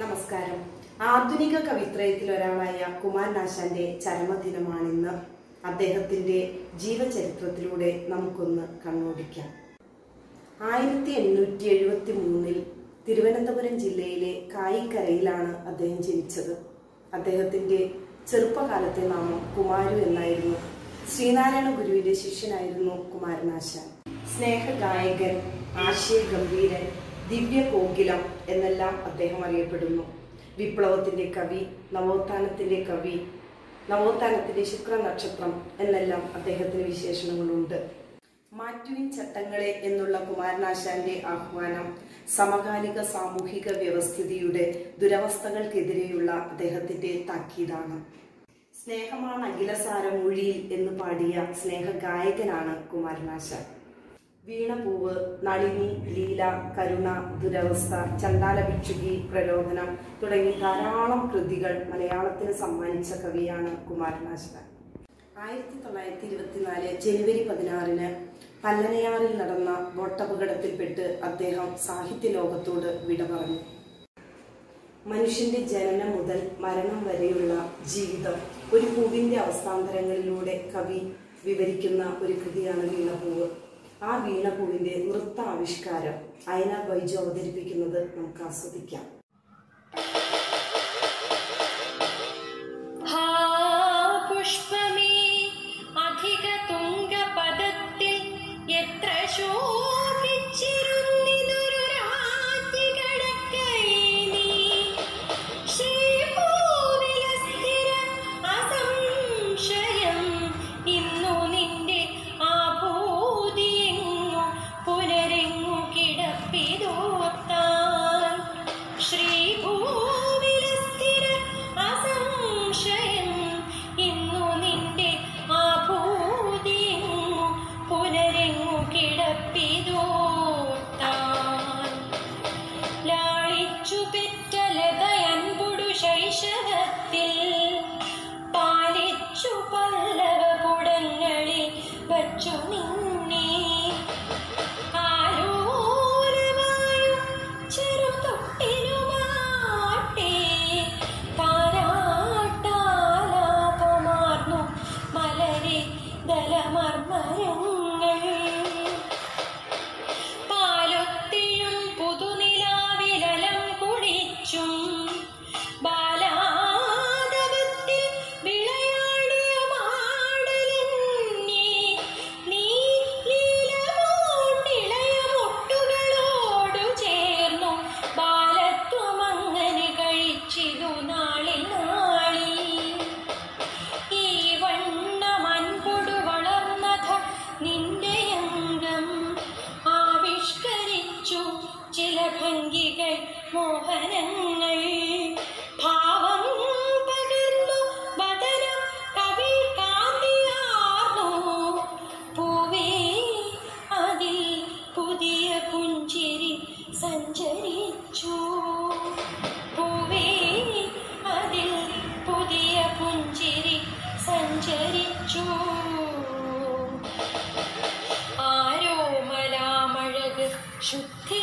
നമസ്കാരം ആധുനിക കവിത്രയത്തിൽ ഒരാളായ കുമാരനാശാന്റെ ചരമദിനമാണിന്ന് അദ്ദേഹത്തിന്റെ ജീവചരിത്രത്തിലൂടെ നമുക്കൊന്ന് കണ്ണോടിക്കാം ആയിരത്തി എണ്ണൂറ്റി എഴുപത്തി മൂന്നിൽ തിരുവനന്തപുരം ജില്ലയിലെ കായിക്കരയിലാണ് അദ്ദേഹം ജനിച്ചത് അദ്ദേഹത്തിന്റെ ചെറുപ്പകാലത്തെ നാമം കുമാരു എന്നായിരുന്നു ശ്രീനാരായണ ഗുരുവിന്റെ ശിഷ്യനായിരുന്നു കുമാരനാശാൻ സ്നേഹഗായകൻ ആശയഗംഭീരൻ ദിവ്യ കോകിലം എന്നെല്ലാം അദ്ദേഹം അറിയപ്പെടുന്നു വിപ്ലവത്തിന്റെ കവി നവോത്ഥാനത്തിന്റെ കവി നവോത്ഥാനത്തിന്റെ ശുക്ര നക്ഷത്രം എന്നെല്ലാം അദ്ദേഹത്തിന് വിശേഷണങ്ങളുണ്ട് മാറ്റുവിൻ ചട്ടങ്ങളെ എന്നുള്ള കുമാരനാശാന്റെ ആഹ്വാനം സമകാലിക സാമൂഹിക വ്യവസ്ഥിതിയുടെ ദുരവസ്ഥകൾക്കെതിരെയുള്ള അദ്ദേഹത്തിന്റെ താക്കീതാണ് സ്നേഹമാണ് അഖിലസാര മൊഴിയിൽ എന്ന് പാടിയ സ്നേഹഗായകനാണ് കുമാരനാശാൻ വീണപൂവ് നളിനി ലീല കരുണ ദുരവസ്ഥ ചണ്ടാല ഭിക്ഷുകി പ്രലോഭനം തുടങ്ങി ധാരാളം കൃതികൾ മലയാളത്തിന് സമ്മാനിച്ച കവിയാണ് കുമാരനാശാൻ ആയിരത്തി തൊള്ളായിരത്തി ഇരുപത്തിനാല് ജനുവരി പതിനാറിന് പല്ലനയാറിൽ നടന്ന ബോട്ടപകടത്തിൽപ്പെട്ട് അദ്ദേഹം സാഹിത്യ ലോകത്തോട് വിട പറഞ്ഞു മനുഷ്യന്റെ ജനനം മുതൽ മരണം വരെയുള്ള ജീവിതം ഒരു പൂവിന്റെ അവസ്ഥാന്തരങ്ങളിലൂടെ കവി വിവരിക്കുന്ന ഒരു കൃതിയാണ് വീണപൂവ് ആ വീണപൂവിന്റെ നൃത്ത ആവിഷ്കാരം അയന ബൈജു അവതരിപ്പിക്കുന്നത് നമുക്ക് ആസ്വദിക്കാം ഹാ പുഷ്പമേ അധിക തുങ്കപദത്തിൽ എത്ര ശോഭിച്ചിരുന്നിതൊരു രാജ്ഞികടക്കൈനി ശ്രീഭൂവിലസ്ഥിര അസംശയം ഇന്നു നിന്റെ ആഭൂതിയെങ്ങു പുനരെങ്ങു കിടപ്പിതോർത്താൽ ശ്രീഭൂവിലസ്ഥിര അസംശയം ഇന്നു നിന്റെ ആഭൂതിയെങ്ങു പുനരെങ്ങു കിടപ്പിതോർത്താൽ ലാളിച്ചു പെറ്റലതയൻപുടു ശൈശവത്തിൽ പാലിച്ചു പല്ലവ കുടങ്ങളിൽ വച്ചു നിന്നെ ആരോരമായും ചെറുതൊട്ടിലുമാട്ടെ താരാട്ടാലാപമാർന്നു മലരെ ദലമർമരങ്ങൾ പാലൊത്തിഴും പുതുനിലാവിലലം കുളിച്ചും ബാലാടവത്തിൽ വിളയാടിയ മാടലിന്നെ നീ ലീലമോട്ടിളയ മുട്ടുകളോടു ചേർന്നു ബാലത്വമങ്ങനെ കഴിച്ചിതു നാളിൽ നാളിൽ ഈ വണ്ണമൻകൊടു വളർന്നത നിന്റെ അംഗം ആവിഷ്കരിച്ചു ചില ഭംഗികൾ മോഹനങ്ങൾ ഭാവം പകർന്നു വദനം കവി കാന്തിയാർന്നു പൂവേ അതിൽ പുതിയ പുഞ്ചിരി സഞ്ചരിച്ചു പൂവേ അതിൽ പുതിയ പുഞ്ചിരി സഞ്ചരിച്ചു ആരോമലാമഴക് ശുദ്ധി